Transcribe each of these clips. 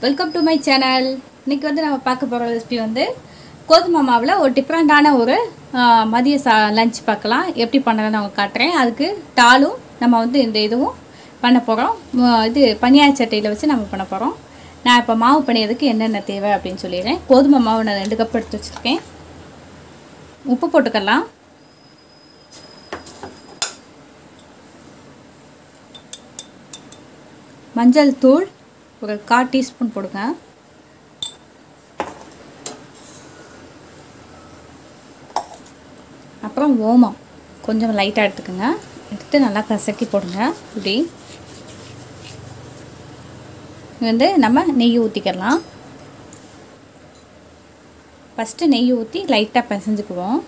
welcome to my channel இன்னைக்கு வந்து நம்ம பார்க்க போகிற ரெசிபி வந்து கோதுமை மாவில் ஒரு டிஃப்ரெண்ட்டான ஒரு ஆ, மதிய சா லஞ்ச் பார்க்கலாம் எப்படி பண்ணுறதுன்னு அவங்க காட்டுறேன் அதுக்கு டாலும் நம்ம வந்து இந்த இதுவும் பண்ண போகிறோம் இது பனியார் சட்டையில் வச்சு நம்ம பண்ண போகிறோம் நான் இப்போ மாவு பண்ணியதுக்கு என்னென்ன தேவை அப்படின்னு சொல்லிடுறேன் கோதுமை மாவு நான் ரெண்டு கப் எடுத்து வச்சுருக்கேன் உப்பு போட்டுக்கலாம் மஞ்சள் தூள் ஒரு கால் டீஸ்பூன் போடுங்க அப்புறம் ஓமம் கொஞ்சம் லைட்டாக எடுத்துக்கோங்க எடுத்து நல்லா கசக்கி போடுங்க இப்படி இது வந்து நம்ம நெய் ஊற்றிக்கலாம் ஃபஸ்ட்டு நெய் ஊற்றி லைட்டாக பிசைஞ்சுக்குவோம்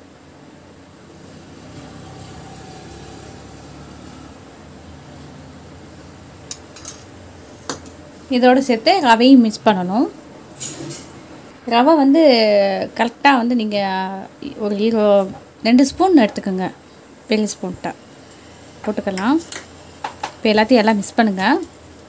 இதோடு சேர்த்து ரவையும் மிக்ஸ் பண்ணணும் ரவை வந்து கரெக்டாக வந்து நீங்கள் ஒரு ஈரோ ரெண்டு ஸ்பூன் எடுத்துக்கோங்க பெரிய ஸ்பூன்ட்ட போட்டுக்கலாம் இப்போ எல்லாத்தையும் எல்லாம் மிக்ஸ் பண்ணுங்கள்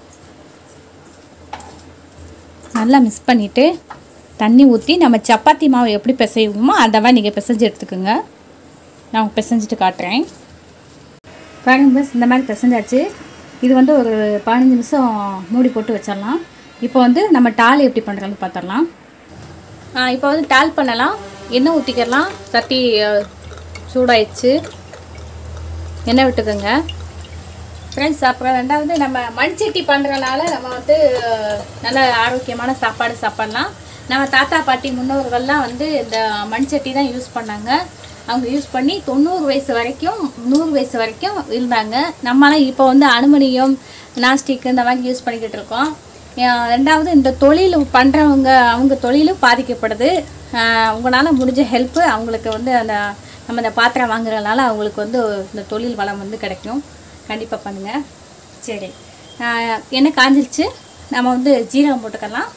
நல்லா மிக்ஸ் பண்ணிவிட்டு தண்ணி ஊற்றி நம்ம சப்பாத்தி மாவு எப்படி பிசைவோமோ அந்த மாதிரி நீங்கள் பிசைஞ்சு எடுத்துக்கோங்க நான் உங்களுக்கு பிசைஞ்சிட்டு காட்டுறேன் பாருங்க பஸ் இந்த மாதிரி பிசைஞ்சாச்சு இது வந்து ஒரு பதினஞ்சு நிமிஷம் மூடி போட்டு வச்சிடலாம் இப்போ வந்து நம்ம டால் எப்படி பண்ணுறதுன்னு பார்த்துடலாம் இப்போ வந்து டால் பண்ணலாம் எண்ணெய் ஊற்றிக்கலாம் சட்டி அஹ், சூடாயிடுச்சு எண்ணெய் விட்டுக்கோங்க ஃப்ரெண்ட்ஸ் அப்புறம் ரெண்டாவது நம்ம மண்சட்டி பண்ணுறனால நம்ம வந்து அஹ், நல்ல ஆரோக்கியமான சாப்பாடு சாப்பிட்லாம் நம்ம தாத்தா பாட்டி முன்னோர்கள்லாம் வந்து இந்த மண்சட்டி தான் யூஸ் பண்ணாங்க அவங்க யூஸ் பண்ணி தொண்ணூறு வயசு வரைக்கும் நூறு வயசு வரைக்கும் இருந்தாங்க நம்மளாம் இப்போ வந்து அலுமினியம் நாஸ்டிக் இந்த மாதிரி யூஸ் பண்ணிக்கிட்டு இருக்கோம் அஹ் ரெண்டாவது இந்த தொழில் பண்ணுறவங்க அவங்க தொழிலும் பாதிக்கப்படுது உங்களால் முடிஞ்ச ஹெல்ப்பு அவங்களுக்கு வந்து அந்த நம்ம இந்த பாத்திரம் வாங்குறதுனால அவங்களுக்கு வந்து இந்த தொழில் வளம் வந்து கிடைக்கும் கண்டிப்பாக பண்ணுங்கள் சரி அஹ் எண்ணெய் காஞ்சிருச்சு நம்ம வந்து ஜீரகம் போட்டுக்கலாம்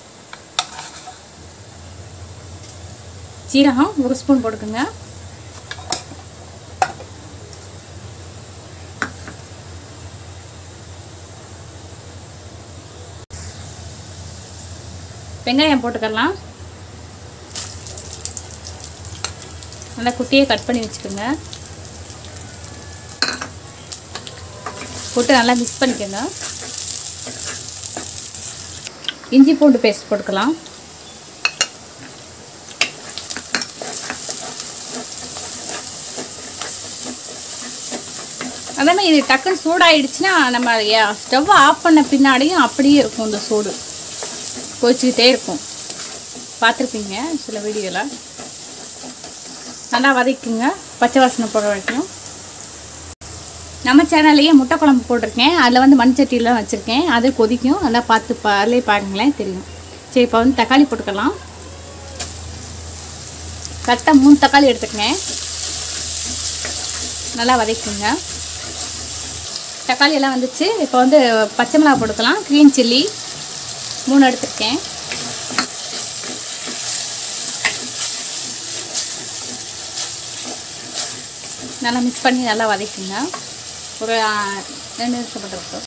ஜீரகம் ஒரு ஸ்பூன் போட்டுக்கோங்க வெங்காயம் போட்டுக்கலாம் நல்லா குட்டியை கட் பண்ணி வச்சுக்கோங்க போட்டு நல்லா மிக்ஸ் பண்ணிக்கோங்க இஞ்சி பூண்டு பேஸ்ட் போட்டுக்கலாம் அதே மாதிரி இது டக்குன்னு சூடாயிடுச்சுன்னா நம்ம ஸ்டவ் ஆஃப் பண்ண பின்னாடியும் அப்படியே இருக்கும் இந்த சூடு கொதிச்சுக்கிட்டே இருக்கும் பார்த்துருப்பீங்க சில வீடியோவில் நல்லா வதக்குங்க பச்சை வாசனை போடுற வரைக்கும் நம்ம சேனல்லையே முட்டை குழம்பு போட்டிருக்கேன் அதில் வந்து மண் சட்டியில் வச்சுருக்கேன் அது கொதிக்கும் நல்லா பார்த்து பா அதிலே பாருங்களேன் தெரியும் சரி இப்போ வந்து தக்காளி போட்டுக்கலாம் கரெக்டாக மூணு தக்காளி எடுத்துக்கங்க நல்லா வதக்குங்க தக்காளி எல்லாம் வந்துச்சு இப்போ வந்து பச்சை மிளகா போட்டுக்கலாம் க்ரீன் சில்லி மூணு எடுத்துருக்கேன் நல்லா மிக்ஸ் பண்ணி நல்லா வதக்குங்க ஒரு ஆ, ரெண்டு நிமிஷம் போட்டுருக்கோம்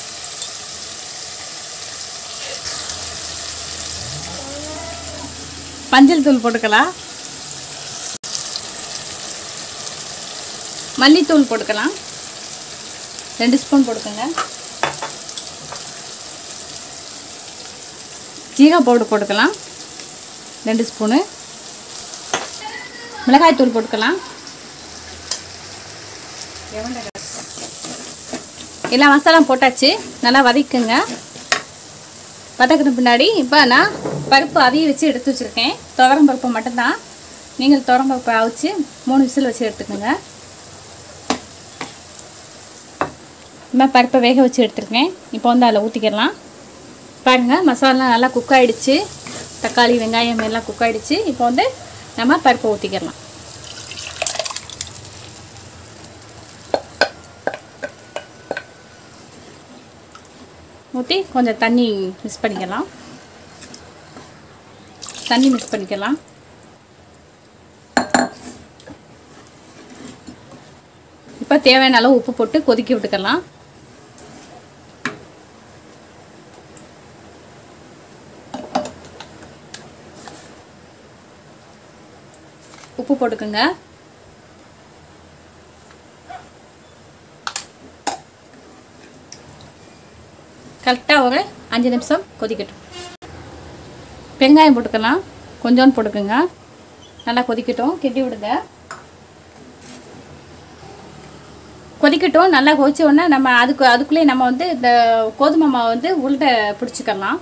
மஞ்சள் தூள் போட்டுக்கலாம் மல்லித்தூள் போட்டுக்கலாம் ரெண்டு ஸ்பூன் போட்டுக்கோங்க ஜீரா பவுடர் போட்டுக்கலாம் ரெண்டு ஸ்பூனு மிளகாய் தூள் போட்டுக்கலாம் எல்லா மசாலா போட்டாச்சு நல்லா வதக்குங்க வதக்கின பின்னாடி இப்போ நான் பருப்பு அவிய வச்சு எடுத்து வச்சுருக்கேன் துவரம் பருப்பு மட்டும்தான் நீங்கள் துவரம் பருப்பு அவிச்சு மூணு விசில் வச்சு எடுத்துக்கோங்க இந்த பருப்பை வேக வச்சு எடுத்துருக்கேன் இப்போ வந்து அதில் ஊற்றிக்கிடலாம் பாருங்கள் மசாலா நல்லா குக் ஆகிடுச்சு தக்காளி வெங்காயம் எல்லாம் குக் ஆகிடுச்சு இப்போ வந்து நம்ம பருப்பை ஊற்றிக்கிடலாம் ஊற்றி கொஞ்சம் தண்ணி மிக்ஸ் பண்ணிக்கலாம் தண்ணி மிக்ஸ் பண்ணிக்கலாம் இப்போ தேவையான அளவு உப்பு போட்டு கொதிக்க விட்டுக்கலாம் உப்பு போட்டுக்கோங்க கரெக்டாக ஒரு அஞ்சு நிமிஷம் கொதிக்கட்டும் வெங்காயம் போட்டுக்கலாம் கொஞ்சோண்டு போட்டுக்கோங்க நல்லா கொதிக்கட்டும் கெட்டி விடுங்க கொதிக்கட்டும் நல்லா கொதிச்ச உடனே நம்ம அதுக்கு அதுக்குள்ளேயே நம்ம வந்து இந்த கோதுமை மாவு வந்து உருண்டை பிடிச்சிக்கலாம்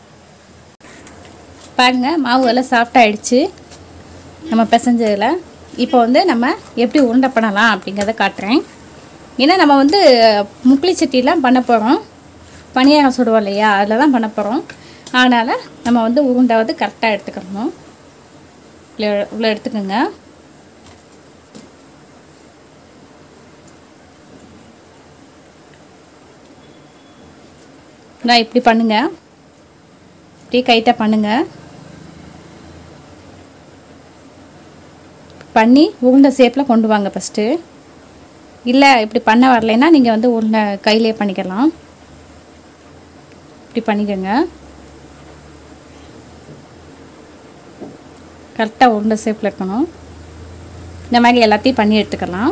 பாருங்க மாவு எல்லாம் சாஃப்டாகிடுச்சு நம்ம பிசைஞ்சதில் இப்போ வந்து நம்ம எப்படி உருண்டை பண்ணலாம் அப்படிங்கிறத காட்டுறேன் ஏன்னா நம்ம வந்து முக்லி சட்டிலாம் பண்ண போகிறோம் பணியாரம் சுடுவோம் இல்லையா அதில் தான் பண்ண போகிறோம் அதனால் நம்ம வந்து உருண்டை வந்து கரெக்டாக எடுத்துக்கணும் இவ்வளோ இவ்வளோ எடுத்துக்கோங்க நான் இப்படி பண்ணுங்க இப்படியே கைட்டாக பண்ணுங்க பண்ணி உருண்டை ஷேப்பில் கொண்டு வாங்க ஃபஸ்ட்டு இல்லை இப்படி பண்ண வரலைன்னா நீங்கள் வந்து உருண்டை கையிலே பண்ணிக்கலாம் இப்படி பண்ணிக்கோங்க கரெக்டாக உருண்டை ஷேப்பில் இருக்கணும் இந்த மாதிரி எல்லாத்தையும் பண்ணி எடுத்துக்கலாம்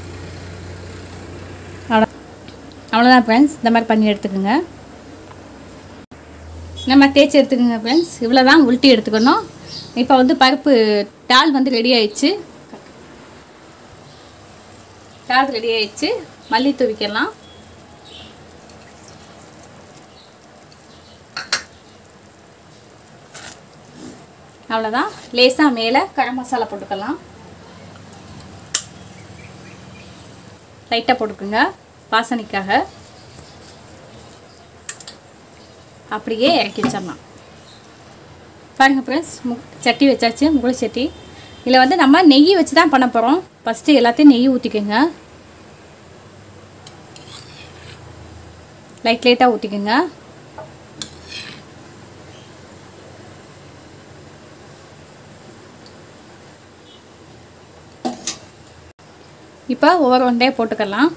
அவ்வளோ அவ்வளோதான் ஃப்ரெண்ட்ஸ் இந்த மாதிரி பண்ணி எடுத்துக்கோங்க நம்ம தேய்ச்சி எடுத்துக்கோங்க ஃப்ரெண்ட்ஸ் இவ்வளோ தான் உருட்டி எடுத்துக்கணும் இப்போ வந்து பருப்பு டால் வந்து ரெடி ஆயிடுச்சு டால் ரெடி ஆயிடுச்சு மல்லி தூவிக்கலாம் அவ்வளோதான் லேசாக மேலே கரம் மசாலா போட்டுக்கலாம் லைட்டாக போட்டுக்குங்க வாசனைக்காக அப்படியே இறக்கி வச்சிடலாம் பாருங்கள் ஃப்ரெண்ட்ஸ் மு சட்டி வச்சாச்சு முகலி சட்டி இதில் வந்து நம்ம நெய் வச்சு தான் பண்ண போகிறோம் ஃபஸ்ட்டு எல்லாத்தையும் நெய் ஊற்றிக்கோங்க லைட் லைட்டாக ஊற்றிக்கோங்க இப்போ ஒவ்வொரு ஒன்றையே போட்டுக்கலாம்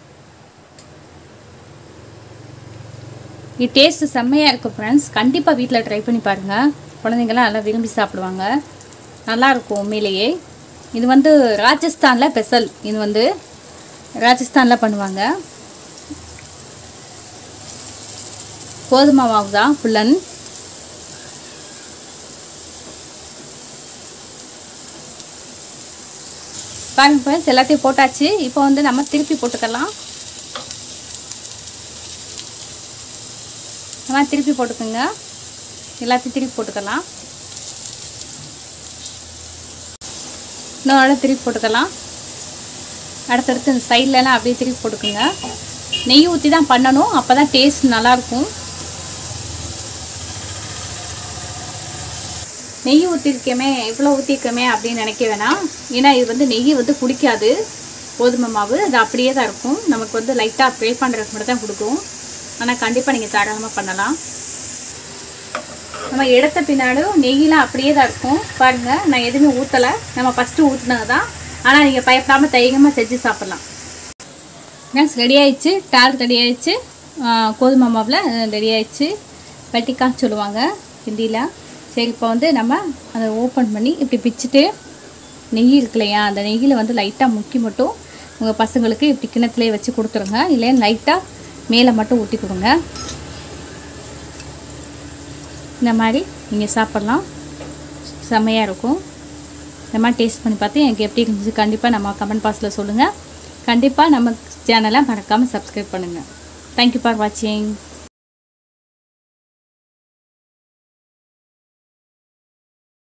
இது டேஸ்ட்டு செம்மையாக இருக்கும் ஃப்ரெண்ட்ஸ் கண்டிப்பாக வீட்டில் ட்ரை பண்ணி பாருங்கள் குழந்தைங்களாம் நல்லா விரும்பி சாப்பிடுவாங்க நல்லாயிருக்கும் உண்மையிலேயே இது வந்து ராஜஸ்தானில் ஸ்பெஷல் இது வந்து ராஜஸ்தானில் பண்ணுவாங்க கோதுமை மாவு தான் ஃபுல்லன் பாருங்க ஃப்ரெண்ட்ஸ் எல்லாத்தையும் போட்டாச்சு இப்போ வந்து நம்ம திருப்பி போட்டுக்கலாம் நம்ம திருப்பி போட்டுக்கோங்க எல்லாத்தையும் திருப்பி போட்டுக்கலாம் இன்னொரு திருப்பி போட்டுக்கலாம் அடுத்தடுத்து இந்த சைட்லலாம் அப்படியே திருப்பி போட்டுக்கோங்க நெய் ஊற்றி தான் பண்ணணும் அப்போ தான் டேஸ்ட் நல்லாயிருக்கும் நெய் ஊற்றிருக்கேமே இவ்வளோ ஊற்றிருக்கமே அப்படின்னு நினைக்க வேணாம் ஏன்னா இது வந்து நெய் வந்து குடிக்காது கோதுமை மாவு அது அப்படியே தான் இருக்கும் நமக்கு வந்து லைட்டாக ப்ரே பண்ணுறதுக்கு மட்டும் தான் கொடுக்கும் ஆனால் கண்டிப்பாக நீங்கள் தாராளமாக பண்ணலாம் நம்ம எடுத்த பின்னாடும் நெய்யெலாம் அப்படியே தான் இருக்கும் பாருங்கள் நான் எதுவுமே ஊற்றலை நம்ம ஃபஸ்ட்டு ஊற்றுனது தான் ஆனால் நீங்கள் பயப்படாமல் தைரியமாக செஞ்சு சாப்பிட்லாம் ஃப்ரெண்ட்ஸ் ரெடி ஆயிடுச்சு டால் ரெடி ஆயிடுச்சு கோதுமை மாவில் ரெடி ஆயிடுச்சு வட்டிக்கான்னு சொல்லுவாங்க ஹிந்தியில் சரி இப்போ வந்து நம்ம அதை ஓப்பன் பண்ணி இப்படி பிச்சுட்டு நெய் இருக்கு இல்லையா அந்த நெய்யில் வந்து லைட்டாக முக்கி மட்டும் உங்கள் பசங்களுக்கு இப்படி கிணத்துலேயே வச்சு கொடுத்துருங்க இல்லையா லைட்டாக மேலே மட்டும் ஊற்றி கொடுங்க இந்த மாதிரி நீங்கள் சாப்பிட்லாம் செம்மையாக இருக்கும் இந்த மாதிரி டேஸ்ட் பண்ணி பார்த்து எனக்கு எப்படி இருந்துச்சு கண்டிப்பாக நம்ம கமெண்ட் பாக்ஸில் சொல்லுங்கள் கண்டிப்பாக நம்ம சேனலை மறக்காமல் சப்ஸ்கிரைப் பண்ணுங்கள் தேங்க்யூ ஃபார் வாட்சிங்